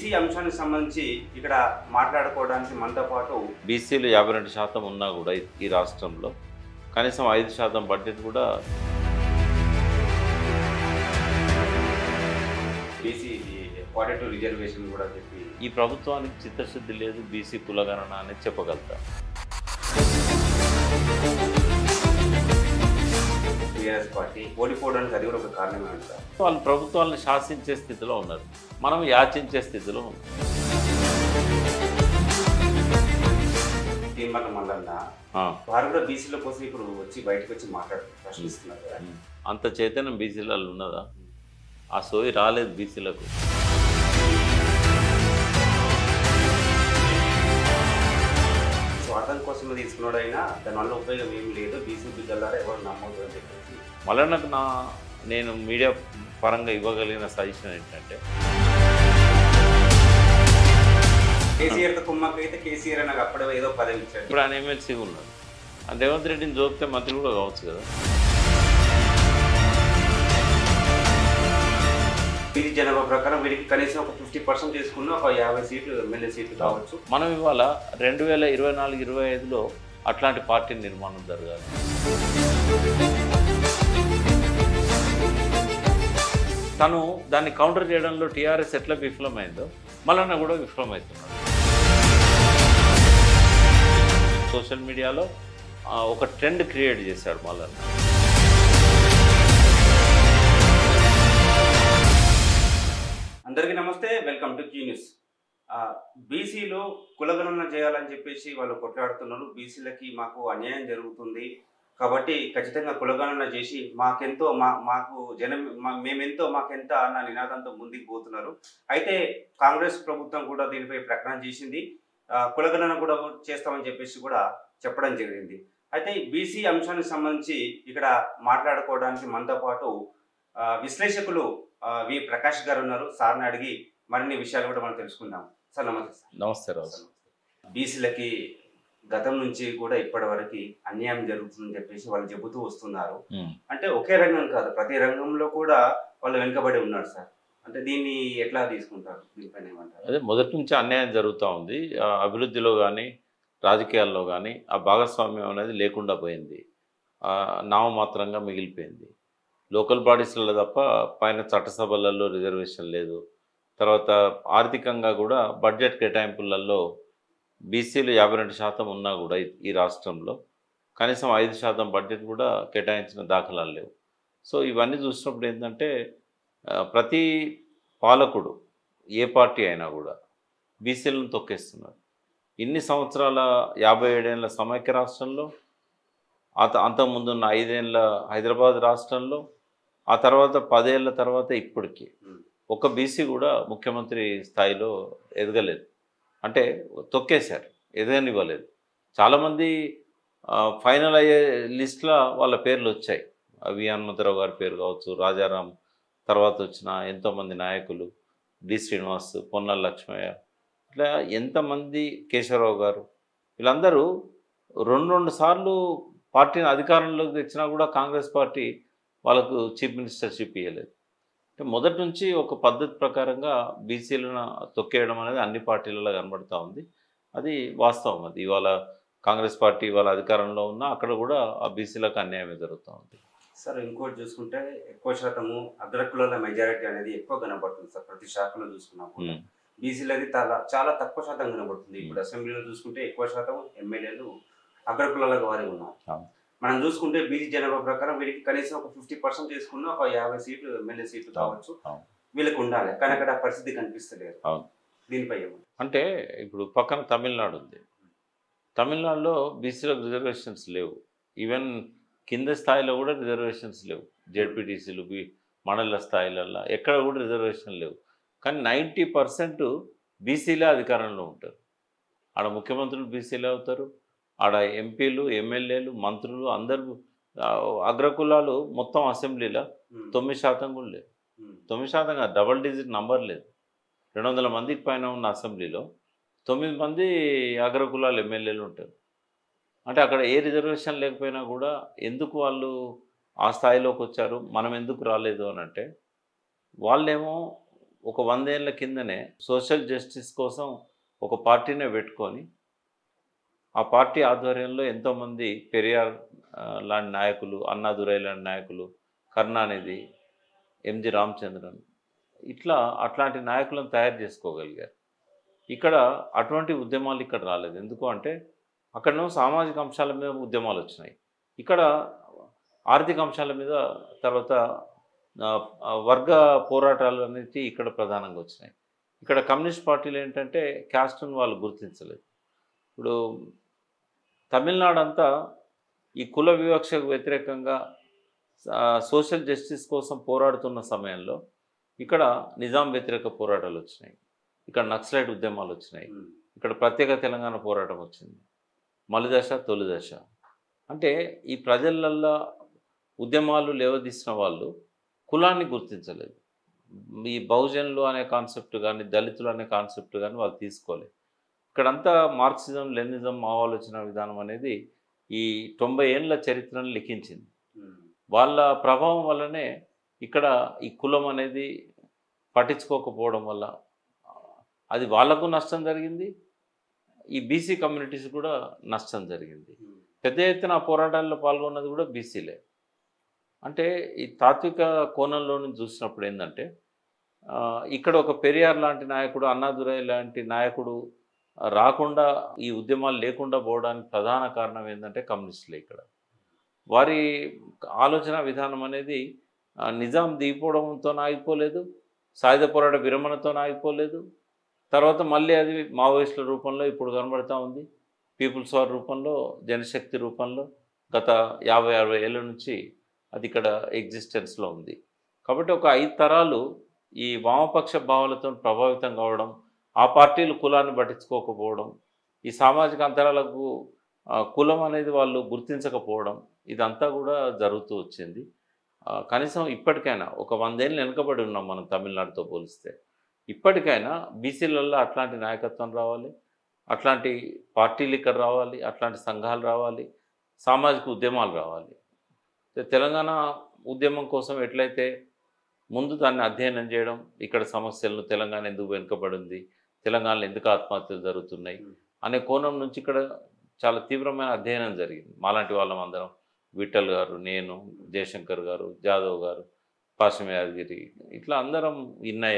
BC అంశానికి సంబంధించి ఇక్కడ మాట్లాడుకోవడానికి మనతో పాటు బీసీలు యాభై రెండు శాతం ఉన్నా కూడా ఈ- ఈ రాష్ట్రంలో కనీసం ఐదు శాతం బడ్జెట్ కూడా బీసీ ఫార్టీ టూ రిజర్వేషన్ కూడా చెప్పి ఈ ప్రభుత్వానికి చిత్తశుద్ధి లేదు బీసీ కులగణన అనేది చెప్పగలుగుతా టీఆర్ఎస్ పార్టీ ఓడిపోవడానికి అది కూడా ఒక కారణమే అంటారు వాళ్ళు ప్రభుత్వాలను శాసించే స్థితిలో ఉన్నారు మనం యాచించే స్థితిలో ఉన్నాం తీర్మానం మల్లన్న ఆ, వారు కూడా బీసీల కోసం ఇప్పుడు వచ్చి బయటకు వచ్చి మాట్లాడు ప్రశ్నిస్తున్నారు కదా ఉమ్. అంత చైతన్యం బీసీలలో ఉన్నదా ఆ సోయి రాలేదు బీసీలకు స్వార్థం కోసమే తీసుకున్నాడైనా దానివల్ల ఉపయోగం ఏం లేదు బీసీ బిడ్డలారా ఎవరు నమ్మదు అని చెప్పేసి మళ్ళీ నాకు నా నేను మీడియా పరంగా ఇవ్వగలిగిన సజెషన్ ఏంటంటే కేసీఆర్ తో కుమ్మక్క అయితే కేసీఆర్ నాకు అప్పుడే ఏదో పదవి ఇచ్చాడు ఇప్పుడు ఆయన ఎమ్మెల్సీగా ఉన్నాడు ఆ రేవంత్ రెడ్డిని చూపితే మంత్రి కూడా కావచ్చు కదా బీసీ జనాభా ప్రకారం వీరికి కనీసం ఒక ఫిఫ్టీ పర్సెంట్ తీసుకున్న ఒక యాభై సీట్లు ఎమ్మెల్యే సీట్లు కావచ్చు మనం ఇవాళ రెండు వేల ఇరవై నాలుగు ఇరవై ఐదులో అట్లాంటి పార్టీ నిర్మాణం జరగాలి తను దాన్ని కౌంటర్ చేయడంలో టీఆర్ఎస్ ఎట్లా విఫలమైందో మళ్ళీ కూడా విఫలమవుతున్నాడు సోషల్ మీడియాలో ఆ, ఒక ట్రెండ్ క్రియేట్ చేశాడు మళ్ళీ అందరికీ నమస్తే వెల్కమ్ టు క్యూ న్యూస్ ఆ, బీసీలో కులగణన చేయాలని చెప్పేసి వాళ్ళు కొట్లాడుతున్నారు బీసీలకి మాకు అన్యాయం జరుగుతుంది కాబట్టి ఖచ్చితంగా కులగణన చేసి మాకెంతో మా మాకు జనం మా- మేమెంతో మాకెంత అన్న నినాదంతో ముందుకు పోతున్నారు అయితే కాంగ్రెస్ ప్రభుత్వం కూడా దీనిపై ప్రకటన చేసింది ఆ, కులగణన కూడా చేస్తామని చెప్పేసి కూడా చెప్పడం జరిగింది అయితే బీసీ అంశానికి సంబంధించి ఇక్కడ మాట్లాడుకోవడానికి మనతో పాటు ఆ, విశ్లేషకులు ఆ, వి ప్రకాష్ గారు ఉన్నారు సార్ని అడిగి మరిన్ని విషయాలు కూడా మనం తెలుసుకుందాం సార్ నమస్తే సార్ నమస్తే రాజు బీసీలకి గతం నుంచి కూడా ఇప్పటి వరకు అన్యాయం జరుగుతుందని చెప్పేసి వాళ్ళు చెబుతూ వస్తున్నారు ఉమ్. అంటే ఒకే రంగం కాదు ప్రతి రంగంలో కూడా వాళ్ళు వెనుకబడి ఉన్నారు సార్ అంటే దీన్ని ఎట్లా తీసుకుంటారు దీనిపైన ఏమంటారు అదే మొదటి నుంచి అన్యాయం జరుగుతూ ఉంది ఆ అభివృద్ధిలో కానీ రాజకీయాల్లో కానీ ఆ భాగస్వామ్యం అనేది లేకుండా పోయింది ఆ నామమాత్రంగా మిగిలిపోయింది లోకల్ బాడీస్లలో తప్ప పైన చట్టసభలలో రిజర్వేషన్ లేదు తర్వాత ఆర్థికంగా కూడా బడ్జెట్ కేటాయింపులలో బీసీలు యాభై రెండు శాతం ఉన్నా కూడా ఈ- ఈ రాష్ట్రంలో కనీసం ఐదు శాతం బడ్జెట్ కూడా కేటాయించిన దాఖలాలు లేవు సో ఇవన్నీ చూసినప్పుడు ఏంటంటే ఆ, ప్రతి పాలకుడు ఏ పార్టీ అయినా కూడా బీసీలను తొక్కేస్తున్నారు ఇన్ని సంవత్సరాల యాభై ఏడేళ్ళ సమైక్య రాష్ట్రంలో ఆ త- అంతకుముందున్న ఐదేళ్ళ హైదరాబాద్ రాష్ట్రంలో ఆ తర్వాత పదేళ్ల తర్వాత ఇప్పటికి ఉమ్. ఒక బీసీ కూడా ముఖ్యమంత్రి స్థాయిలో ఎదగలేదు అంటే తొక్కేశారు ఎదగనివ్వలేదు చాలామంది ఆ, ఫైనల్ అయ్యే లిస్ట్లో వాళ్ళ పేర్లు వచ్చాయి వి హనుమంతరావు గారి పేరు కావచ్చు రాజారాం తర్వాత వచ్చిన ఎంతోమంది నాయకులు డి శ్రీనివాస్ పొన్నాల లక్ష్మయ్య ఇట్లా ఎంతమంది కేశవరావు గారు వీళ్ళందరూ రెండు రెండు సార్లు పార్టీని అధికారంలోకి తెచ్చినా కూడా కాంగ్రెస్ పార్టీ వాళ్ళకు చీఫ్ మినిస్టర్షిప్ ఇవ్వలేదు అంటే మొదటి నుంచి ఒక పద్ధతి ప్రకారంగా బీసీలను తొక్కేయడం అనేది అన్ని పార్టీలలో కనబడుతూ ఉంది అది వాస్తవం అది ఇవాళ కాంగ్రెస్ పార్టీ ఇవాళ అధికారంలో ఉన్నా అక్కడ కూడా ఆ బీసీలకు అన్యాయమే జరుగుతూ ఉంది సార్ ఇంకోటి చూసుకుంటే ఎక్కువ శాతము అగ్రకులాల మెజారిటీ అనేది ఎక్కువ కనబడుతుంది సార్ ప్రతి శాఖలో చూసుకున్నప్పుడు ఉమ్, బీసీలది చాలా చాలా తక్కువ శాతం కనబడుతుంది ఇప్పుడు అసెంబ్లీలో చూసుకుంటే ఎక్కువ శాతం ఎమ్మెల్యేలు అగ్రకులాలకు వారి ఉన్నారు అవును. మనం చూసుకుంటే బీసీ జనాభా ప్రకారం వీరికి కనీసం ఒక ఫిఫ్టీ పర్సెంట్ తీసుకున్న ఒక యాభై సీట్లు ఎమ్మెల్యే సీట్లు కావచ్చు అవును. వీళ్ళకి ఉండాలి కానీ అక్కడ ఆ పరిస్థితి కనిపిస్తలేదు అవును. దీనిపై ఏమంటారు? అంటే ఇప్పుడు పక్కన తమిళనాడు ఉంది తమిళనాడులో బీసీలకు రిజర్వేషన్స్ లేవు ఈవెన్ కింద స్థాయిలో కూడా రిజర్వేషన్స్ లేవు జెడ్పీటీసీలు బి మండల స్థాయిలలో ఎక్కడ కూడా రిజర్వేషన్ లేవు కానీ నైంటీ పర్సెంట్ బీసీలే అధికారంలో ఉంటారు ఆడ ముఖ్యమంత్రులు బీసీలే అవుతారు ఆడ ఎంపీలు ఎమ్మెల్యేలు మంత్రులు అందరూ ఆ, అగ్రకులాలు మొత్తం అసెంబ్లీలో ఉమ్, తొమ్మిది శాతం కూడా లేవు ఉమ్, తొమ్మిది శాతం కాదు డబల్ డిజిట్ నంబర్ లేదు రెండు వందల మందికి పైన ఉన్న అసెంబ్లీలో తొమ్మిది మంది అగ్రకులాలు ఎమ్మెల్యేలు ఉంటారు అంటే అక్కడ ఏ రిజర్వేషన్ లేకపోయినా కూడా ఎందుకు వాళ్ళు ఆ స్థాయిలోకి వచ్చారు మనం ఎందుకు రాలేదు అని అంటే వాళ్ళేమో ఒక వందేళ్ల కిందనే సోషల్ జస్టిస్ కోసం ఒక పార్టీనే పెట్టుకొని ఆ పార్టీ ఆధ్వర్యంలో ఎంతోమంది పెరియార్ ఆ, లాంటి నాయకులు అన్నాదురై లాంటి నాయకులు కరుణానిధి ఎంజి రామచంద్రన్ ఇట్లా అట్లాంటి నాయకులను తయారు చేసుకోగలిగారు ఇక్కడ అటువంటి ఉద్యమాలు ఇక్కడ రాలేదు ఎందుకు అంటే అక్కడనో సామాజిక అంశాల మీద ఉద్యమాలు వచ్చినాయి ఇక్కడ ఆర్థిక అంశాల మీద తర్వాత ఆ, ఆ, వర్గ పోరాటాలు అనేది ఇక్కడ ప్రధానంగా వచ్చినాయి ఇక్కడ కమ్యూనిస్ట్ పార్టీలు ఏంటంటే క్యాస్ట్ను వాళ్ళు గుర్తించలేదు ఇప్పుడు తమిళనాడు అంతా ఈ కుల వివక్షకు వ్యతిరేకంగా ఆ, సోషల్ జస్టిస్ కోసం పోరాడుతున్న సమయంలో ఇక్కడ నిజాం వ్యతిరేక పోరాటాలు వచ్చినాయి ఇక్కడ నక్సలైట్ ఉద్యమాలు వచ్చినాయి ఉమ్. ఇక్కడ ప్రత్యేక తెలంగాణ పోరాటం వచ్చింది మలిదశ తొలిదశ అంటే ఈ ప్రజలల్లో ఉద్యమాలు లేవదీసిన వాళ్ళు కులాన్ని గుర్తించలేదు ఈ బహుజనులు అనే కాన్సెప్ట్ కానీ దళితులు అనే కాన్సెప్ట్ కానీ వాళ్ళు తీసుకోలేదు ఇక్కడంతా మార్క్సిజం లెనిజం ఆలోచన విధానం అనేది ఈ తొంభై ఏళ్ళ చరిత్రను లిఖించింది ఉమ్. వాళ్ళ ప్రభావం వల్లనే ఇక్కడ ఈ కులం అనేది పట్టించుకోకపోవడం వల్ల అది వాళ్లకు నష్టం జరిగింది ఈ బీసీ కమ్యూనిటీస్ కూడా నష్టం జరిగింది ఉమ్. పెద్ద ఎత్తున ఆ పోరాటాల్లో పాల్గొన్నది కూడా బీసీలే అంటే ఈ తాత్విక కోణంలో నుంచి చూసినప్పుడు ఏంటంటే ఆ, ఇక్కడ ఒక పెరియార్ లాంటి నాయకుడు అన్నాదురై లాంటి నాయకుడు ఆ, రాకుండా ఈ ఉద్యమాలు లేకుండా పోవడానికి ప్రధాన కారణం ఏంటంటే కమ్యూనిస్టులే ఇక్కడ వారి ఆలోచన విధానం అనేది ఆ, నిజాం దిగిపోవడంతో ఆగిపోలేదు సాయుధ పోరాట విరమణతో ఆగిపోలేదు తర్వాత మళ్ళీ అది మావోయిస్టుల రూపంలో ఇప్పుడు కనబడతా ఉంది పీపుల్స్ వార్ రూపంలో జనశక్తి రూపంలో గత యాభై అరవై ఏళ్ళ నుంచి అది ఇక్కడ ఎగ్జిస్టెన్స్లో ఉంది కాబట్టి ఒక ఐదు తరాలు ఈ వామపక్ష భావాలతో ప్రభావితం కావడం ఆ పార్టీలు కులాన్ని పట్టించుకోకపోవడం ఈ సామాజిక అంతరాలకు ఆ, కులం అనేది వాళ్ళు గుర్తించకపోవడం ఇదంతా కూడా జరుగుతూ వచ్చింది ఆ, కనీసం ఇప్పటికైనా ఒక వందేళ్ళు వెనుకబడి ఉన్నాం మనం తమిళనాడుతో పోలిస్తే ఇప్పటికైనా బీసీలలో అట్లాంటి నాయకత్వం రావాలి అట్లాంటి పార్టీలు ఇక్కడ రావాలి అట్లాంటి సంఘాలు రావాలి సామాజిక ఉద్యమాలు రావాలి తె- తెలంగాణ ఉద్యమం కోసం ఎట్లయితే ముందు దాన్ని అధ్యయనం చేయడం ఇక్కడ సమస్యలను తెలంగాణ ఎందుకు వెనుకబడింది తెలంగాణలో ఎందుకు ఆత్మహత్యలు జరుగుతున్నాయి అనే కోణం నుంచి ఇక్కడ చాలా తీవ్రమైన అధ్యయనం జరిగింది మాలాంటి వాళ్ళం అందరం విఠల్ గారు నేను జయశంకర్ గారు జాదవ్ గారు పాశం యాదగిరి ఇట్లా అందరం ఇన్నయ్య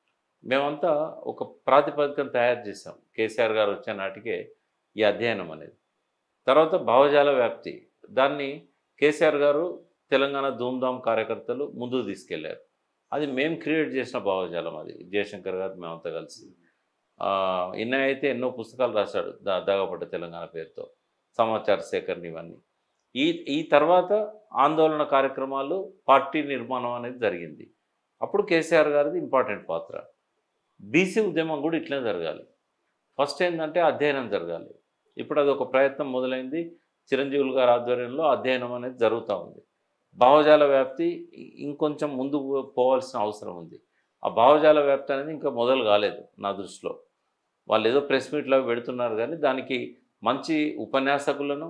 మేమంతా ఒక ప్రాతిపదికను తయారు చేసాం కేసీఆర్ గారు వచ్చే నాటికే ఈ అధ్యయనం అనేది తర్వాత భావజాల వ్యాప్తి దాన్ని కేసీఆర్ గారు తెలంగాణ ధూమ్ధామ్ కార్యకర్తలు ముందుకు తీసుకెళ్లారు అది మేము క్రియేట్ చేసిన భావజాలం అది జయశంకర్ గారు మేమంతా కలిసి ఆ, ఇన్నయ్య అయితే ఎన్నో పుస్తకాలు రాశాడు దా దాగపడ్డ తెలంగాణ పేరుతో సమాచార సేకరణ ఇవన్నీ ఈ ఈ తర్వాత ఆందోళన కార్యక్రమాలు పార్టీ నిర్మాణం అనేది జరిగింది అప్పుడు కేసీఆర్ గారిది ఇంపార్టెంట్ పాత్ర బీసీ ఉద్యమం కూడా ఇట్లే జరగాలి ఫస్ట్ ఏంటంటే అధ్యయనం జరగాలి ఇప్పుడు అది ఒక ప్రయత్నం మొదలైంది చిరంజీవులు గారి ఆధ్వర్యంలో అధ్యయనం అనేది జరుగుతూ ఉంది భావజాల వ్యాప్తి ఇంకొంచెం ముందుకు పోవాల్సిన అవసరం ఉంది ఆ భావజాల వ్యాప్తి అనేది ఇంకా మొదలు కాలేదు నా దృష్టిలో వాళ్ళు ఏదో ప్రెస్ మీట్లో పెడుతున్నారు కానీ దానికి మంచి ఉపన్యాసకులను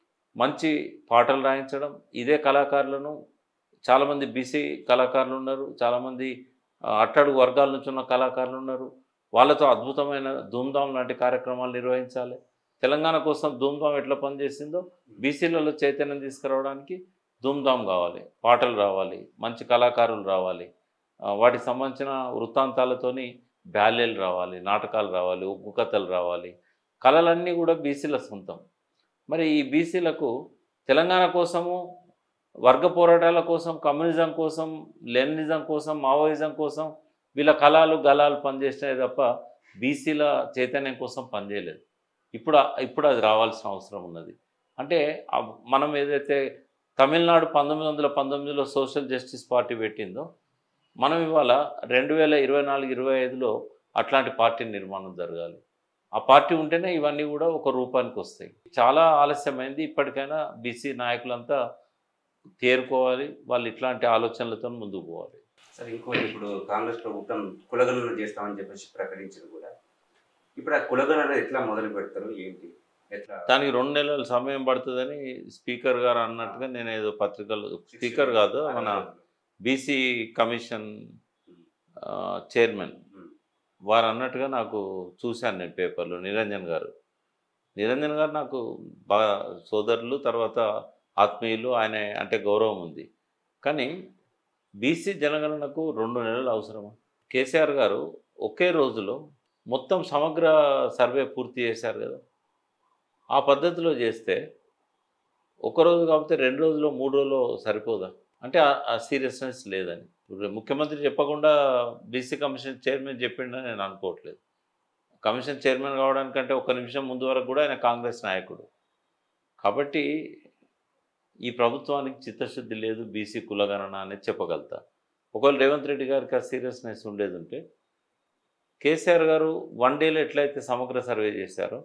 మంచి పాటలు రాయించడం ఇదే కళాకారులను చాలామంది బీసీ కళాకారులు ఉన్నారు చాలామంది ఆ, అట్టడుగు వర్గాల నుంచి ఉన్న కళాకారులు ఉన్నారు వాళ్ళతో అద్భుతమైన ధూమ్ధాం లాంటి కార్యక్రమాలు నిర్వహించాలి తెలంగాణ కోసం ధూమ్ధాం ఎట్లా పనిచేసిందో బీసీలలో చైతన్యం తీసుకురావడానికి ధూమ్ధాం కావాలి పాటలు రావాలి మంచి కళాకారులు రావాలి ఆ, వాటికి సంబంధించిన వృత్తాంతాలతోని బ్యాలెలు రావాలి నాటకాలు రావాలి ఉగ్గు కథలు రావాలి కళలన్నీ కూడా బీసీల సొంతం మరి ఈ బీసీలకు తెలంగాణ కోసము వర్గ పోరాటాల కోసం కమ్యూనిజం కోసం లెనినిజం కోసం మావోయిజం కోసం వీళ్ళ కళలు గలాలు పనిచేసినాయి తప్ప బీసీల చైతన్యం కోసం పనిచేయలేదు ఇప్పుడు ఆ- ఇప్పుడు అది రావాల్సిన అవసరం ఉన్నది అంటే ఆ మనం ఏదైతే తమిళనాడు పంతొమ్మిది వందల పంతొమ్మిదిలో సోషల్ జస్టిస్ పార్టీ పెట్టిందో మనం ఇవాళ రెండు వేల ఇరవై నాలుగు ఇరవై ఐదులో అట్లాంటి పార్టీ నిర్మాణం జరగాలి ఆ పార్టీ ఉంటేనే ఇవన్నీ కూడా ఒక రూపానికి వస్తాయి చాలా ఆలస్యమైంది ఇప్పటికైనా బీసీ నాయకులంతా తేరుకోవాలి వాళ్ళు ఇట్లాంటి ఆలోచనలతో ముందుకు పోవాలి సరే ఇంకోటి ఇప్పుడు కాంగ్రెస్ ప్రభుత్వం కులగణన చేస్తామని చెప్పేసి ప్రకటించింది కూడా ఇప్పుడు ఆ కులగణన ఎట్లా మొదలు పెడతారు ఏంటి ఎట్లా దానికి రెండు నెలల సమయం పడుతుందని స్పీకర్ గారు అన్నట్టుగా నేను ఏదో పత్రికలు స్పీకర్ కాదు మన బీసీ కమిషన్ ఆ, చైర్మన్ ఉమ్. వారు అన్నట్టుగా నాకు చూశాను నేను పేపర్లో నిరంజన్ గారు నిరంజన్ గారు నాకు బాగా సోదరులు తర్వాత ఆత్మీయులు ఆయన అంటే గౌరవం ఉంది కానీ బీసీ జనగణనకు రెండు నెలలు అవసరమా కేసీఆర్ గారు ఒకే రోజులో మొత్తం సమగ్ర సర్వే పూర్తి చేశారు కదా ఆ పద్ధతిలో చేస్తే ఒక రోజు కాకపోతే రెండు రోజులు మూడు రోజులు సరిపోదా అంటే ఆ- ఆ సీరియస్నెస్ లేదని ఇప్పుడు ముఖ్యమంత్రి చెప్పకుండా బీసీ కమిషన్ చైర్మన్ చెప్పిండని నేను అనుకోవట్లేదు కమిషన్ చైర్మన్ కావడానికంటే ఒక నిమిషం ముందు వరకు కూడా ఆయన కాంగ్రెస్ నాయకుడు కాబట్టి ఈ ప్రభుత్వానికి చిత్తశుద్ధి లేదు బీసీ కులగణన అనేది చెప్పగలుగుతా ఒకవేళ రేవంత్ రెడ్డి గారికి ఆ సీరియస్నెస్ ఉండేది ఉంటే కేసీఆర్ గారు వన్ డేలో ఎట్లయితే సమగ్ర సర్వే చేశారో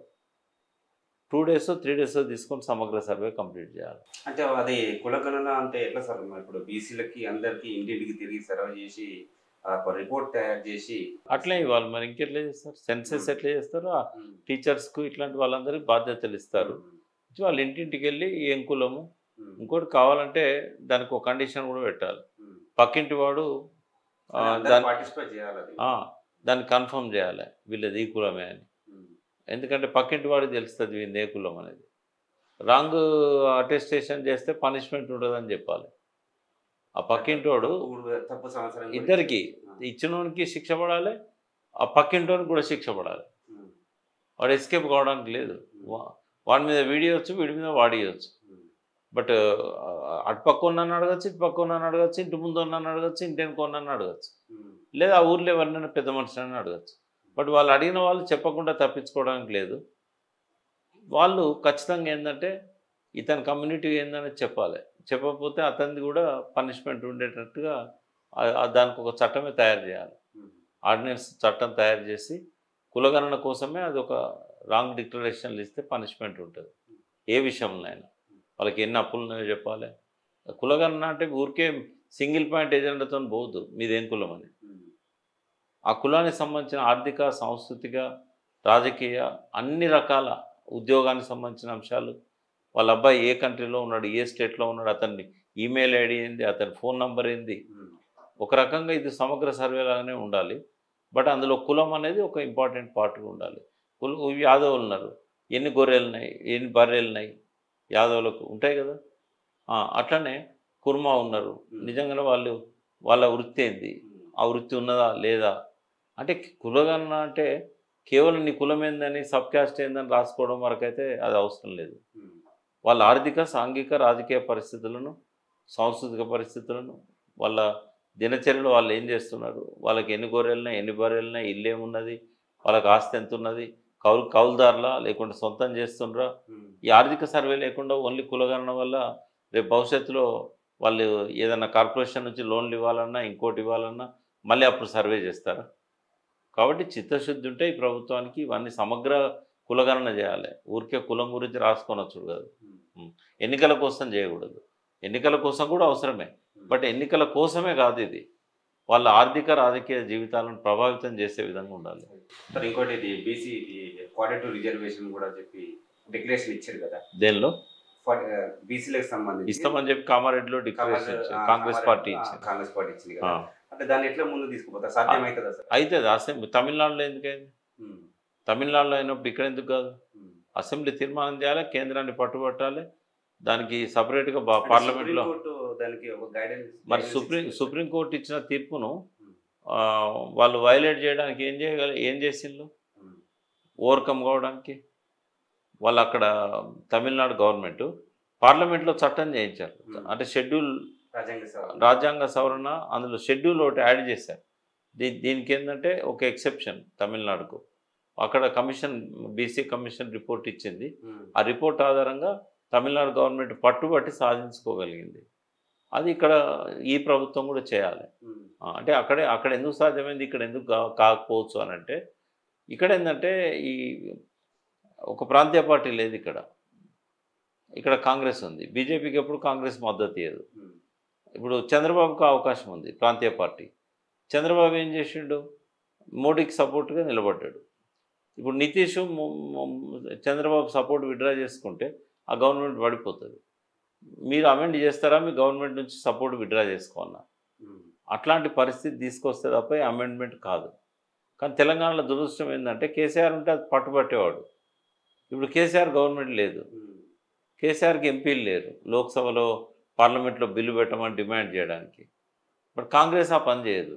టూ డేస్ త్రీ డేస్ తీసుకొని సమగ్ర సర్వే కంప్లీట్ చేయాలి అంటే అది కులగణన అంటే ఎట్లా సార్ మరి ఇప్పుడు బీసీలకి అందరికి ఇంటింటికి తిరిగి సర్వే చేసి ఆ ఒక రిపోర్ట్ తయారు చేసి అట్లే ఇవ్వాలి మరి ఇంకెట్లా చేస్తారు సెన్సెస్ ఎట్లా చేస్తారు ఆ ఉమ్, టీచర్స్కు ఇట్లాంటి వాళ్ళందరికీ బాధ్యతలు ఇస్తారు వాళ్ళ ఇంటింటికి వెళ్ళి ఏం కులము ఉమ్, ఇంకోటి కావాలంటే దానికి ఒక కండిషన్ కూడా పెట్టాలి ఉమ్. పక్కింటి వాడు ఆ, అందరూ దాన్ని పార్టిసిపేట్ చేయాలి అది ఆ, దాన్ని కన్ఫర్మ్ చేయాలి వీళ్ళది ఈ కులమే అని ఉమ్, ఎందుకంటే పక్కింటి వాడికి తెలుస్తుంది వీళ్ళది ఏ కులం అనేది రాంగ్ అటెస్టేషన్ చేస్తే పనిష్మెంట్ ఉండదని చెప్పాలి ఆ పక్కింటి వాడు తప్పు- తప్పు సంవత్సరం గురించి. ఇద్దరికి ఆ, ఇచ్చినోనికి శిక్ష పడాలి ఆ పక్కింటోనికి కూడా శిక్ష పడాలి ఉమ్, వాడు ఎస్కేప్ కావడానికి లేదు వా- వాడి మీద వీడియోచ్చు వీడి మీద వాడియచ్చు ఉమ్, బట్ అటు పక్క ఉన్నాను అడగచ్చు ఇటు పక్క ఉన్నాను అడగచ్చు ఇంటి ముందు ఉన్నాను అడగచ్చు ఇంటి వెనుక ఉన్నాను అడగచ్చు ఉమ్, లేదా ఆ ఊర్లో ఎవరినైనా పెద్ద మనుషులని అడగచ్చు బట్ వాళ్ళు అడిగిన వాళ్ళు చెప్పకుండా తప్పించుకోవడానికి లేదు వాళ్ళు ఖచ్చితంగా ఏంటంటే ఇతని కమ్యూనిటీ ఏందనేది చెప్పాలి చెప్పకపోతే అతనిది కూడా పనిష్మెంట్ ఉండేటట్టుగా ఆ- ఆ దానికి ఒక చట్టమే తయారు చేయాలి ఉమ్, ఆర్డినెన్స్ చట్టం తయారు చేసి కులగణన కోసమే అది ఒక రాంగ్ డిక్లరేషన్లు ఇస్తే పనిష్మెంట్ ఉంటుంది ఏ విషయంలోనైనా వాళ్ళకి ఎన్ని అప్పులు ఉన్నాయో చెప్పాలి కులగణన అంటే ఊరికే సింగిల్ పాయింట్ ఎజెండాతో పోవద్దు మీదేం కులం అని ఉమ్, ఆ కులానికి సంబంధించిన ఆర్థిక సాంస్కృతిక రాజకీయ అన్ని రకాల ఉద్యోగానికి సంబంధించిన అంశాలు వాళ్ళ అబ్బాయి ఏ కంట్రీలో ఉన్నాడు ఏ స్టేట్లో ఉన్నాడు అతన్ని ఈమెయిల్ ఐడి ఏంది అతని ఫోన్ నంబర్ ఏంది ఉమ్, ఒక రకంగా ఇది సమగ్ర సర్వే లాగానే ఉండాలి బట్ అందులో కులం అనేది ఒక ఇంపార్టెంట్ పార్ట్గా ఉండాలి కుల యాదవులు ఉన్నారు ఎన్ని గొర్రెలు ఉన్నాయి ఎన్ని బర్రెలు ఉన్నాయి యాదవులకు ఉంటాయి కదా ఆ, అట్లనే కుర్మా ఉన్నారు నిజంగానే వాళ్ళు వాళ్ళ వృత్తి ఏంది ఉమ్, ఆ వృత్తి ఉన్నదా లేదా అంటే కులగణన అంటే కేవలం నీ కులం ఏందని సబ్ క్యాస్ట్ ఏందని రాసుకోవడం వరకైతే అది అవసరం లేదు ఉమ్, వాళ్ళ ఆర్థిక సాంఘిక రాజకీయ పరిస్థితులను సాంస్కృతిక పరిస్థితులను వాళ్ళ దినచర్యలో వాళ్ళు ఏం చేస్తున్నారు వాళ్ళకి ఎన్ని గొర్రెలున్నాయి ఎన్ని బర్రెలున్నాయి ఇల్లు ఏమున్నది వాళ్ళకి ఆస్తి ఎంత ఉన్నది కౌలు కౌలుదారులా లేకుంటే సొంతం చేస్తుండ్రా ఉమ్, ఈ ఆర్థిక సర్వే లేకుండా ఓన్లీ కులగణన వల్ల రేపు భవిష్యత్తులో వాళ్ళు ఏదైనా కార్పొరేషన్ నుంచి లోన్లు ఇవ్వాలన్నా ఇంకోటి ఇవ్వాలన్నా మళ్ళీ అప్పుడు సర్వే చేస్తారు కాబట్టి చిత్తశుద్ధి ఉంటే ఈ ప్రభుత్వానికి ఇవన్నీ సమగ్ర కులగణన చేయాలి ఊరికే కులం గురించి రాసుకొనొచ్చు కాదు ఉమ్, ఎన్నికల కోసం చేయకూడదు ఎన్నికల కోసం కూడా అవసరమే బట్ ఎన్నికల కోసమే కాదు ఇది వాళ్ళ ఆర్థిక రాజకీయ జీవితాలను ప్రభావితం చేసే విధంగా ఉండాలి సార్ ఇంకోటి ఇది బీసీ క్వార్టర్ టు రిజర్వేషన్ కూడా చెప్పి డిక్లరేషన్ ఇచ్చారు కదా దేనిలో బీసీలకు సంబంధించి ఇస్తామని చెప్పి కామారెడ్డిలో డిక్లరేషన్ ఇచ్చారు కాంగ్రెస్ పార్టీ ఇచ్చింది కాంగ్రెస్ పార్టీ ఇచ్చింది ఆ. కదా అంటే దాన్ని ఎట్లా ముందు తీసుకుపోతారు సాధ్యమవుతుందా సార్ అయితే అది అసెంబ్లీ తమిళనాడులో ఎందుకైంది ఉమ్, తమిళనాడులో అయినప్పుడు ఇక్కడ ఎందుకు కాదు ఉమ్. అసెంబ్లీ తీర్మానం చేయాలి కేంద్రాన్ని పట్టుబట్టాలి దానికి సపరేట్గా బా అంటే పార్లమెంట్లో సుప్రీంకోర్టు దానికి ఒక గైడెన్స్ మరి సుప్రీం సుప్రీంకోర్టు ఇచ్చిన తీర్పును ఆ, వాళ్ళు వైలేట్ చేయడానికి ఏం చేయగల ఏం చేసిండ్రు ఓవర్కమ్ కావడానికి వాళ్ళు అక్కడ తమిళనాడు గవర్నమెంట్ పార్లమెంట్లో చట్టం చేయించారు Hmm. అంటే షెడ్యూల్ రాజ్యాంగ సవరణ రాజ్యాంగ సవరణ అందులో షెడ్యూల్ ఒకటి యాడ్ చేశారు దీ దీనికి ఏంటంటే ఒక ఎక్సెప్షన్ తమిళనాడుకు అక్కడ కమిషన్ బీసీ కమిషన్ రిపోర్ట్ ఇచ్చింది ఉమ్, ఆ రిపోర్ట్ ఆధారంగా తమిళనాడు గవర్నమెంట్ పట్టుబట్టి సాధించుకోగలిగింది అది ఇక్కడ ఈ ప్రభుత్వం కూడా చేయాలి ఉమ్, ఆ, అంటే అక్కడే అక్కడ ఎందుకు సాధ్యమైంది ఇక్కడ ఎందుకు కా కాకపోవచ్చు అని అంటే ఇక్కడ ఏంటంటే ఈ ఒక ప్రాంతీయ పార్టీ లేదు ఇక్కడ ఇక్కడ కాంగ్రెస్ ఉంది బీజేపీకి ఎప్పుడు కాంగ్రెస్ మద్దతు ఇయ్యదు ఉమ్, ఇప్పుడు చంద్రబాబుకు అవకాశం ఉంది ప్రాంతీయ పార్టీ చంద్రబాబు ఏం చేసిండు మోడీకి సపోర్ట్గా నిలబడ్డాడు ఇప్పుడు నితీష్ ము- ము- చంద్రబాబు సపోర్ట్ విడ్రా చేసుకుంటే ఆ గవర్నమెంట్ పడిపోతుంది మీరు అమెండ్ చేస్తారా మీ గవర్నమెంట్ నుంచి సపోర్ట్ విడ్రా చేసుకోవాలన్నా ఉమ్, అట్లాంటి పరిస్థితి తీసుకొస్తే తప్ప అమెండ్మెంట్ కాదు కానీ తెలంగాణలో దురదృష్టం ఏంటంటే కేసీఆర్ ఉంటే అది పట్టుబట్టేవాడు ఇప్పుడు కేసీఆర్ గవర్నమెంట్ లేదు ఉమ్. కేసీఆర్కి ఎంపీలు లేరు లోక్సభలో పార్లమెంట్లో బిల్లు పెట్టమని డిమాండ్ చేయడానికి బట్ కాంగ్రెస్ ఆ పని చేయదు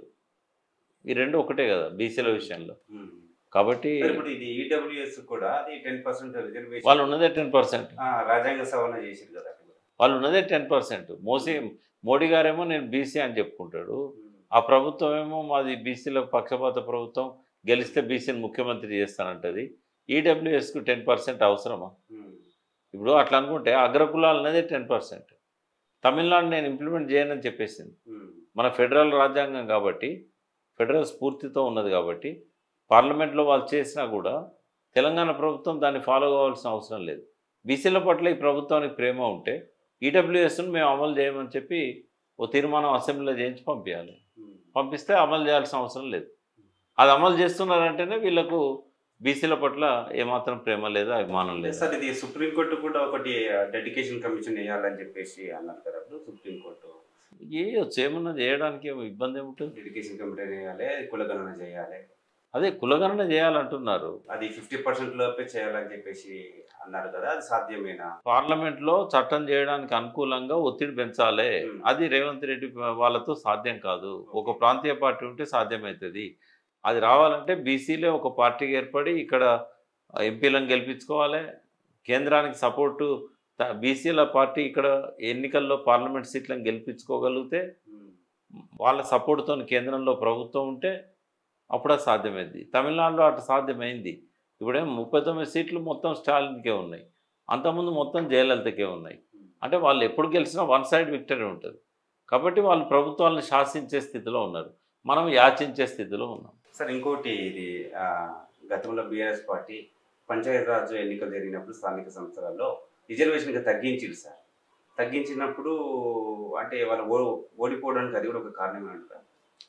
ఈ రెండు ఒకటే కదా బీసీల విషయంలో ఉమ్. కాబట్టి సార్, ఇప్పుడు ఇది ఈడబ్ల్యూఎస్ కూడా అది టెన్ పర్సెంట్ రిజర్వేషన్ వాళ్ళు ఉన్నదే టెన్ పర్సెంట్ ఆ, రాజ్యాంగ సవరణ చేసింది కదా అది కూడా. వాళ్ళు ఉన్నదే టెన్ పర్సెంట్ మోసీ మోడీ గారేమో నేను బీసీ అని చెప్పుకుంటాడు ఉమ్. ఆ ప్రభుత్వం ఏమో మాది బీసీల పక్షపాత ప్రభుత్వం గెలిస్తే బీసీని ముఖ్యమంత్రి చేస్తానంటది ఈడబ్ల్యూఎస్కు టెన్ పర్సెంట్ అవసరమా ఉమ్. ఇప్పుడు అట్లా అనుకుంటే అగ్రకులాలు అనేది టెన్ పర్సెంట్ తమిళనాడు నేను ఇంప్లిమెంట్ చేయనని చెప్పేసింది ఉమ్. మన ఫెడరల్ రాజ్యాంగం కాబట్టి ఫెడరల్ స్ఫూర్తితో ఉన్నది కాబట్టి పార్లమెంట్లో వాళ్ళు చేసినా కూడా తెలంగాణ ప్రభుత్వం దాన్ని ఫాలో కావాల్సిన అవసరం లేదు బీసీల పట్ల ఈ ప్రభుత్వానికి ప్రేమ ఉంటే ఈడబ్ల్యూఎస్ను మేము అమలు చేయమని చెప్పి ఓ తీర్మానం అసెంబ్లీలో చేయించి పంపించాలి ఉమ్. పంపిస్తే అమలు చేయాల్సిన అవసరం లేదు అది అమలు చేస్తున్నారంటేనే వీళ్ళకు బీసీల పట్ల ఏమాత్రం ప్రేమ లేదా అభిమానం లేదు సార్ ఇది సుప్రీంకోర్టు కూడా ఒకటి డెడికేషన్ కమిషన్ వేయాలని చెప్పేసి అన్నారు కదా అప్పుడు సుప్రీంకోర్టు చేయొచ్చు ఏమన్నా చేయడానికి ఏమో ఇబ్బంది ఏముంటుంది డెడికేషన్ కమిటీ వేయాలి కులగణన చేయాలి అదే కులగణన చేయాలంటున్నారు అది ఫిఫ్టీ పర్సెంట్ లోపే చేయాలని చెప్పేసి అన్నారు కదా అది సాధ్యమేనా పార్లమెంట్లో చట్టం చేయడానికి అనుకూలంగా ఒత్తిడి పెంచాలి Hmm. అది రేవంత్ రెడ్డి వాళ్ళతో సాధ్యం కాదు ఒక ప్రాంతీయ పార్టీ ఉంటే సాధ్యమవుతుంది అది రావాలంటే బీసీలే ఒక పార్టీకి ఏర్పడి ఇక్కడ ఎంపీలను గెలిపించుకోవాలి కేంద్రానికి సపోర్టు బీసీల పార్టీ ఇక్కడ ఎన్నికల్లో పార్లమెంట్ సీట్లను గెలిపించుకోగలిగితే ఉమ్. వాళ్ళ సపోర్ట్తో కేంద్రంలో ప్రభుత్వం ఉంటే అప్పుడు అది సాధ్యమైంది తమిళనాడులో అటు సాధ్యమైంది ఇప్పుడేమో ముప్పై తొమ్మిది సీట్లు మొత్తం స్టాలిన్కే ఉన్నాయి అంతకుముందు మొత్తం జయలలితకే ఉన్నాయి అంటే వాళ్ళు ఎప్పుడు గెలిచినా వన్ సైడ్ విక్టరీ ఉంటుంది కాబట్టి వాళ్ళు ప్రభుత్వాలను శాసించే స్థితిలో ఉన్నారు మనం యాచించే స్థితిలో ఉన్నాం సార్ ఇంకోటి ఇది ఆ, గతంలో బీఆర్ఎస్ పార్టీ పంచాయతీరాజ్ ఎన్నికలు జరిగినప్పుడు స్థానిక సంస్థలలో రిజర్వేషన్గా తగ్గించింది సార్ తగ్గించినప్పుడు అంటే వాళ్ళు ఓ ఓడిపోవడానికి అది కూడా ఒక కారణమే అంటారా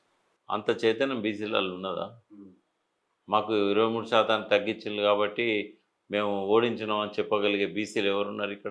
అంత చైతన్యం బీసీలలో ఉన్నదా ఉమ్. మాకు ఇరవై మూడు శాతాన్ని తగ్గించింది కాబట్టి మేము ఓడించినాం అని చెప్పగలిగే బీసీలు ఎవరున్నారు ఇక్కడ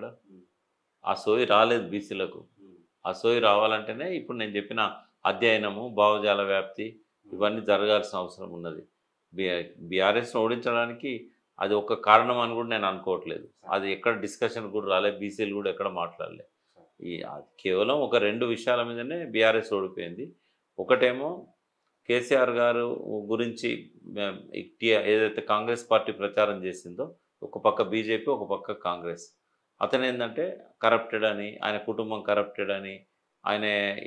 ఆ సోయి రాలేదు బీసీలకు ఉమ్. ఆ సోయి రావాలంటేనే ఇప్పుడు నేను చెప్పిన అధ్యయనము భావజాల వ్యాప్తి ఇవన్నీ జరగాల్సిన అవసరం ఉన్నది బి బీఆర్ఎస్ను ఓడించడానికి అది ఒక కారణం అని కూడా నేను అనుకోవట్లేదు అది ఎక్కడ డిస్కషన్ కూడా రాలే బీసీలు కూడా ఎక్కడ మాట్లాడలే ఈ అది కేవలం ఒక రెండు విషయాల మీదనే బీఆర్ఎస్ ఓడిపోయింది ఒకటేమో కేసీఆర్ గారు గురించి మే- ఈ టీ- ఏదైతే కాంగ్రెస్ పార్టీ ప్రచారం చేసిందో ఒక పక్క బీజేపీ ఒక పక్క కాంగ్రెస్ అతను ఏంటంటే కరప్టెడ్ అని ఆయన కుటుంబం కరప్టెడ్ అని ఆయన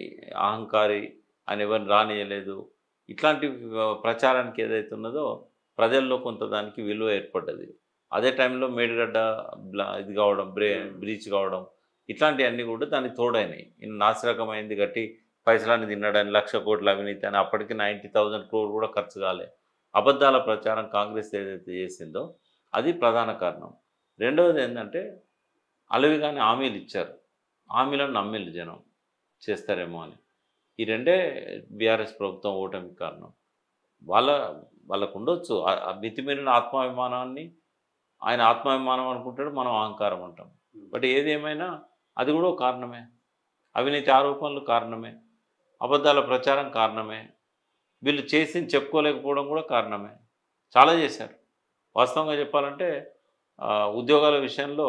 అహంకారి ఆయన ఎవరిని రానియలేదు ఇట్లాంటి వ- ప్రచారానికి ఏదైతే ఉన్నదో ప్రజల్లో కొంత దానికి విలువ ఏర్పడ్డది అదే టైంలో మేడిగడ్డ బ్లా ఇది కావడం బ్రే బ్రీచ్ కావడం ఇట్లాంటివన్నీ కూడా దానికి తోడైనాయి ఇన్ని నాసిరకమైంది గట్టి పైసలాన్ని తినడానికి లక్ష కోట్ల అవినీతి అని అప్పటికి నైంటీ థౌజండ్ క్రోర్ కూడా ఖర్చు కాలే అబద్ధాల ప్రచారం కాంగ్రెస్ ఏదైతే చేసిందో అది ప్రధాన కారణం రెండవది ఏంటంటే అలవిగానే హామీలు ఇచ్చారు హామీలను నమ్మిళ్ళు జనం చేస్తారేమో అని ఈ రెండే బీఆర్ఎస్ ప్రభుత్వం ఓటమికి కారణం వాళ్ళ వాళ్ళకు ఉండొచ్చు ఆ- ఆ మితిమీరిన ఆత్మాభిమానాన్ని ఆయన ఆత్మాభిమానం అనుకుంటాడు మనం అహంకారం అంటాం బట్ ఏది ఏమైనా అది కూడా ఒక కారణమే అవినీతి ఆరోపణలు కారణమే అబద్ధాల ప్రచారం కారణమే వీళ్ళు చేసి చెప్పుకోలేకపోవడం కూడా కారణమే చాలా చేశారు వాస్తవంగా చెప్పాలంటే ఆ, ఉద్యోగాల విషయంలో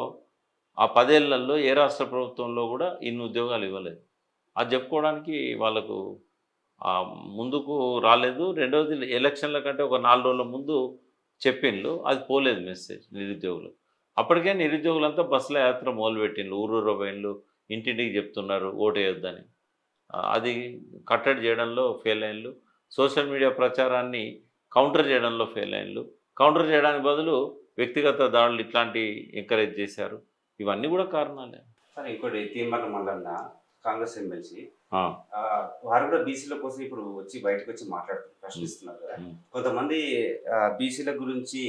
ఆ పదేళ్లలో ఏ రాష్ట్ర ప్రభుత్వంలో కూడా ఇన్ని ఉద్యోగాలు ఇవ్వలేదు అది చెప్పుకోవడానికి వాళ్ళకు ఆ, ముందుకు రాలేదు రెండవది ఎలక్షన్ల కంటే ఒక నాలుగు రోజుల ముందు చెప్పిండ్లు అది పోలేదు మెసేజ్ నిరుద్యోగులు అప్పటికే నిరుద్యోగులంతా బస్సుల యాత్ర మొదలుపెట్టిండ్రు ఊరూరు పోయిండ్లు ఇంటింటికి చెప్తున్నారు ఓటేయొద్దని ఆ, అది కట్టడి చేయడంలో ఫెయిల్ అయిన్లు సోషల్ మీడియా ప్రచారాన్ని కౌంటర్ చేయడంలో ఫెయిల్ అయిన్లు కౌంటర్ చేయడానికి బదులు వ్యక్తిగత దాడులు ఇట్లాంటి ఎంకరేజ్ చేశారు ఇవన్నీ కూడా కారణాలే సార్ ఇంకోటి తీర్మానం మల్లన్న కాంగ్రెస్ ఎమ్మెల్సీ ఆ, ఆ, వారు కూడా బీసీల కోసం ఇప్పుడు వచ్చి బయటకు వచ్చి మాట్లాడుతున్నారు ప్రశ్నిస్తున్నారు కదా ఉమ్. కొంతమంది బీసీల గురించి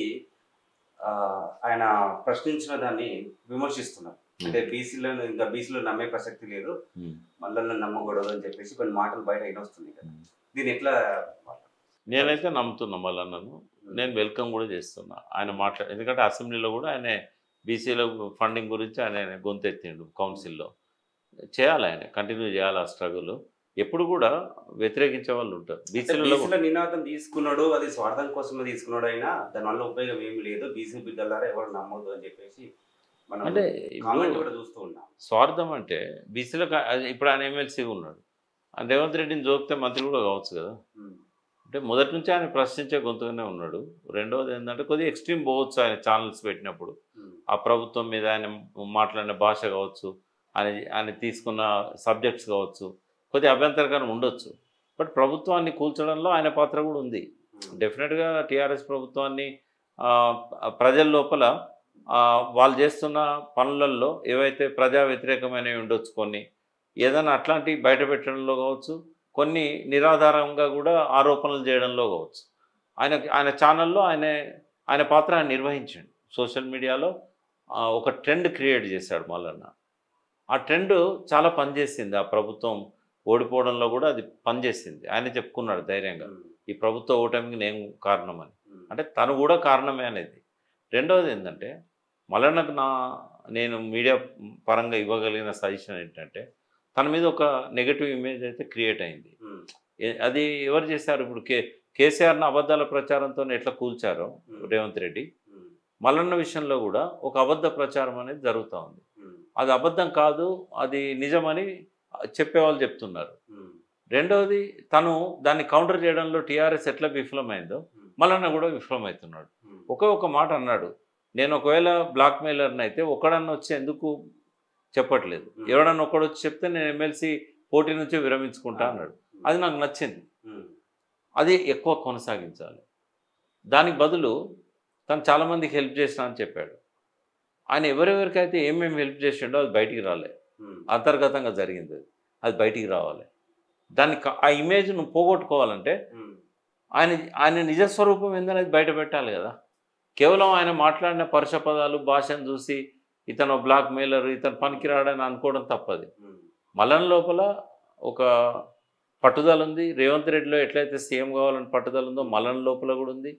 ఆ, ఆయన ప్రశ్నించిన దాన్ని విమర్శిస్తున్నారు అంటే బీసీలను ఇంకా బీసీలో నమ్మే ప్రసక్తి లేదు ఉమ్. మల్లన్న నమ్మకూడదు అని చెప్పేసి కొన్ని మాటలు బయట అయినొస్తుంది కదా ఉమ్. దీన్ని ఎట్లా నేనైతే నమ్ముతున్నా మళ్ళీ నన్ను నేను వెల్కమ్ కూడా చేస్తున్నా ఆయన మాట్లా ఎందుకంటే అసెంబ్లీలో కూడా ఆయన బీసీల ఫండింగ్ గురించి ఆయన గొంతెత్తిండు కౌన్సిల్లో చేయాలి ఆయన కంటిన్యూ చేయాలి ఆ స్ట్రగుల్ ఎప్పుడు కూడా వ్యతిరేకించే వాళ్ళు ఉంటారు బీసీలలో బీసీల నినాదం తీసుకున్నాడు అది స్వార్థం కోసమే తీసుకున్నాడు అయినా దానివల్ల ఉపయోగం ఏమి లేదు బీసీ బిడ్డలారా ఎవరు నమ్మొద్దు అని చెప్పేసి మనం అంటే కామెంట్ ఇప్పుడు కూడా చూస్తూ ఉన్నాం స్వార్థం అంటే బీసీలకు అది ఇప్పుడు ఆయన ఎమ్మెల్సీ ఉన్నాడు ఆ రేవంత్ రెడ్డిని చూపితే మంత్రి కూడా కావచ్చు కదా ఉమ్, అంటే మొదటి నుంచి ఆయన ప్రశ్నించే గొంతుగానే ఉన్నాడు రెండవది ఏంటంటే కొద్దిగా ఎక్స్ట్రీమ్ పోవచ్చు ఆయన ఛానల్స్ పెట్టినప్పుడు ఉమ్, ఆ ప్రభుత్వం మీద ఆయన మాట్లాడిన భాష కావచ్చు ఆయన ఆయన తీసుకున్న సబ్జెక్ట్స్ కావచ్చు కొద్దిగా అభ్యంతరకరం ఉండొచ్చు బట్ ప్రభుత్వాన్ని కూల్చడంలో ఆయన పాత్ర కూడా ఉంది ఉమ్, డెఫినెట్గా టీఆర్ఎస్ ప్రభుత్వాన్ని ఆ, ప్రజల లోపల ఆ, వాళ్ళు చేస్తున్న పనులలో ఏవైతే ప్రజా వ్యతిరేకమైనవి ఉండొచ్చు కొన్ని ఏదైనా అట్లాంటివి బయట పెట్టడంలో కావచ్చు కొన్ని నిరాధారంగా కూడా ఆరోపణలు చేయడంలో కావచ్చు ఆయన ఆయన ఛానల్లో ఆయన ఆయన పాత్ర ఆయన నిర్వహించండి సోషల్ మీడియాలో ఆ, ఒక ట్రెండ్ క్రియేట్ చేశాడు మల్లన్న ఆ ట్రెండ్ చాలా పనిచేసింది ఆ ప్రభుత్వం ఓడిపోవడంలో కూడా అది పనిచేసింది ఆయన చెప్పుకున్నాడు ధైర్యంగా ఉమ్, ఈ ప్రభుత్వ ఓటమికి నేను కారణమని ఉమ్, అంటే తను కూడా కారణమే అనేది రెండవది ఏంటంటే మల్లన్నకు నా నేను మీడియా పరంగా ఇవ్వగలిగిన సజెషన్ ఏంటంటే తన మీద ఒక నెగటివ్ ఇమేజ్ అయితే క్రియేట్ అయింది ఉమ్, ఏ- అది ఎవరు చేశారు ఇప్పుడు కే కేసీఆర్ని అబద్ధాల ప్రచారంతో ఎట్లా కూల్చారో ఉమ్, రేవంత్ రెడ్డి ఉమ్, మల్లన్న విషయంలో కూడా ఒక అబద్ధ ప్రచారం అనేది జరుగుతూ ఉంది ఉమ్, అది అబద్ధం కాదు అది నిజమని చెప్పేవాళ్ళు చెప్తున్నారు ఉమ్, రెండవది తను దాన్ని కౌంటర్ చేయడంలో టీఆర్ఎస్ ఎట్లా విఫలమైందో ఉమ్, మల్లన్న కూడా విఫలమవుతున్నాడు ఉమ్, ఒకే ఒక మాట అన్నాడు నేను ఒకవేళ బ్లాక్ మెయిలర్ని అయితే ఒకడన్నా వచ్చి ఎందుకు చెప్పట్లేదు Hmm. ఎవడన్నా ఒకడు వచ్చి చెప్తే నేను ఎమ్మెల్సీ పోటీ నుంచి విరమించుకుంటా అన్నాడు ఉమ్, అది నాకు నచ్చింది ఉమ్, అది ఎక్కువ కొనసాగించాలి దానికి బదులు తను చాలామందికి హెల్ప్ చేసిన అని చెప్పాడు ఆయన ఎవరెవరికైతే ఏమేమి హెల్ప్ చేసిండో అది బయటికి రాలే ఉమ్, అంతర్గతంగా జరిగింది అది అది బయటికి రావాలి దాన్ని క- ఆ ఇమేజ్ నువ్వు పోగొట్టుకోవాలంటే ఉమ్, ఆయన ఆయన నిజస్వరూపం ఏందనేది బయట పెట్టాలి కదా కేవలం ఆయన మాట్లాడిన పరుష పదాలు భాషను చూసి ఇతను బ్లాక్ మెయిలర్ ఇతను పనికిరాడని అనుకోవడం తప్పది ఉమ్, మలన్ లోపల ఒక పట్టుదల ఉంది రేవంత్ రెడ్డిలో ఎట్లయితే సీఎం కావాలని పట్టుదల ఉందో మలన్ లోపల కూడా ఉంది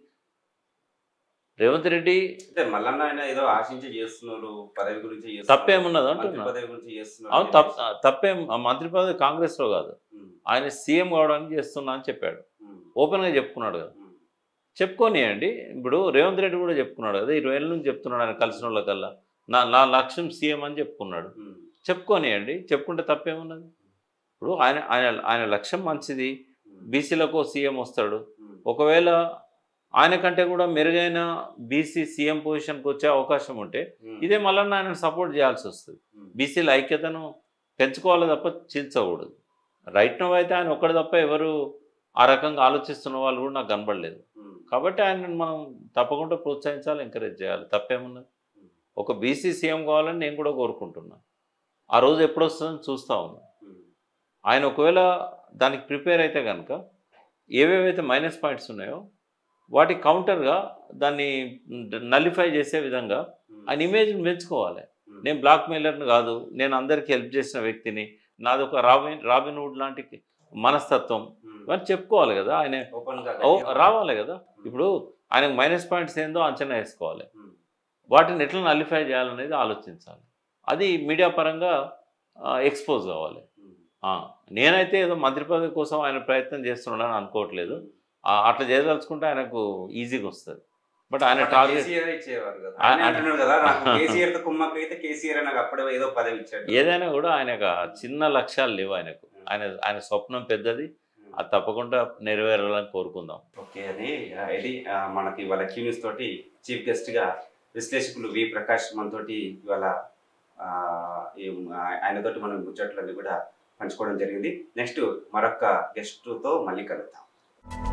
రేవంత్ రెడ్డి అంటే మల్లన్న ఆయన ఏదో ఆశించి చేస్తున్నారు పదవి గురించి చేస్తున్నారు. తప్పేమున్నది మంత్రి అంటున్నా పదవి గురించి చేస్తున్నారు అవును తప్ప తప్పేం ఆ మంత్రి పదవి కాంగ్రెస్లో కాదు ఉమ్, ఆయన సీఎం కావడానికి చేస్తున్నా అని చెప్పాడు ఉమ్, ఓపెన్గా చెప్పుకున్నాడు కదా ఉమ్, చెప్పుకోనియండి ఇప్పుడు రేవంత్ రెడ్డి కూడా చెప్పుకున్నాడు కదా ఇరవై ఏళ్ళ నుంచి చెప్తున్నాడు ఆయన కలిసిన వాళ్ళకల్లా నా నా లక్ష్యం సీఎం అని చెప్పుకున్నాడు ఉమ్, చెప్పుకోనియండి చెప్పుకుంటే తప్పేమున్నది ఇప్పుడు ఆయన ఆయన ఆయన లక్ష్యం మంచిది ఉమ్, బీసీలకు సీఎం వస్తాడు ఉమ్, ఒకవేళ ఆయన కంటే కూడా మెరుగైన బీసీ సీఎం పొజిషన్కి వచ్చే అవకాశం ఉంటే ఉమ్, ఇదే మళ్ళీ ఆయన సపోర్ట్ చేయాల్సి వస్తుంది ఉమ్, బీసీల ఐక్యతను పెంచుకోవాలి తప్ప చీల్చకూడదు రైట్ నో అయితే ఆయన ఒక్కడు తప్ప ఎవరు ఆ రకంగా ఆలోచిస్తున్న వాళ్ళు కూడా నాకు కనబడలేదు ఉమ్, కాబట్టి ఆయనను మనం తప్పకుండా ప్రోత్సహించాలి ఎంకరేజ్ చేయాలి తప్పేమున్నది ఒక బీసీ సీఎం కావాలని నేను కూడా కోరుకుంటున్నా ఆ రోజు ఎప్పుడు వస్తుందని చూస్తూ ఉన్నా ఉమ్, ఆయన ఒకవేళ దానికి ప్రిపేర్ అయితే కనుక ఏవేవైతే మైనస్ పాయింట్స్ ఉన్నాయో వాటి కౌంటర్గా దాన్ని నలిఫై చేసే విధంగా ఉమ్, ఆయన ఇమేజ్ని పెంచుకోవాలి ఉమ్, నేను బ్లాక్ మెయిలర్ని కాదు నేను అందరికీ హెల్ప్ చేసిన వ్యక్తిని నాది ఒక రాబిన్ రాబిన్ వుడ్ లాంటి మనస్తత్వం ఉమ్, ఇవన్నీ చెప్పుకోవాలి కదా ఆయన ఓపెన్ గా ఓ, గట్టిగా- రావాలి కదా ఉమ్, ఇప్పుడు ఆయనకు మైనస్ పాయింట్స్ ఏందో అంచనా వేసుకోవాలి ఉమ్, వాటిని ఎట్లా నలిఫై చేయాలనేది ఆలోచించాలి అది మీడియా పరంగా ఎక్స్పోజ్ కావాలి ఉమ్, ఆ, నేనైతే ఏదో మంత్రి పదవి కోసం ఆయన ప్రయత్నం చేస్తున్నాడని అనుకోవట్లేదు ఆ, అట్లా చేయదలుచుకుంటే ఆయనకు ఈజీగా వస్తుంది బట్ ఆయన అట్లా టార్గెట్ కేసీఆర్ ఇచ్చేవారు కదా ఆ- ఆయన అంటున్నాడు కదా నాకు కేసీఆర్ తో కుమ్మక్క అయితే కేసీఆర్ నాకు అప్పుడే ఏదో పదవి ఇచ్చాడు ఏదైనా కూడా ఆయనకు ఆ చిన్న లక్ష్యాలు లేవు ఆయనకు ఆయన ఆయన స్వప్నం పెద్దది అది తప్పకుండా నెరవేరాలని కోరుకుందాం ఓకే అది ఆ, ఇది ఆ, మనకి ఇవాళ క్యూనిస్ తోటి చీఫ్ గెస్ట్ గా విశ్లేషకులు వి ప్రకాష్ మనతోటి ఇవాళ ఆ, ఈ- ఆ- ఆయనతోటి మనం ముచ్చట్లన్నీ కూడా పంచుకోవడం జరిగింది నెక్స్ట్ మరొక గెస్ట్ తో మళ్ళీ కలుద్దాం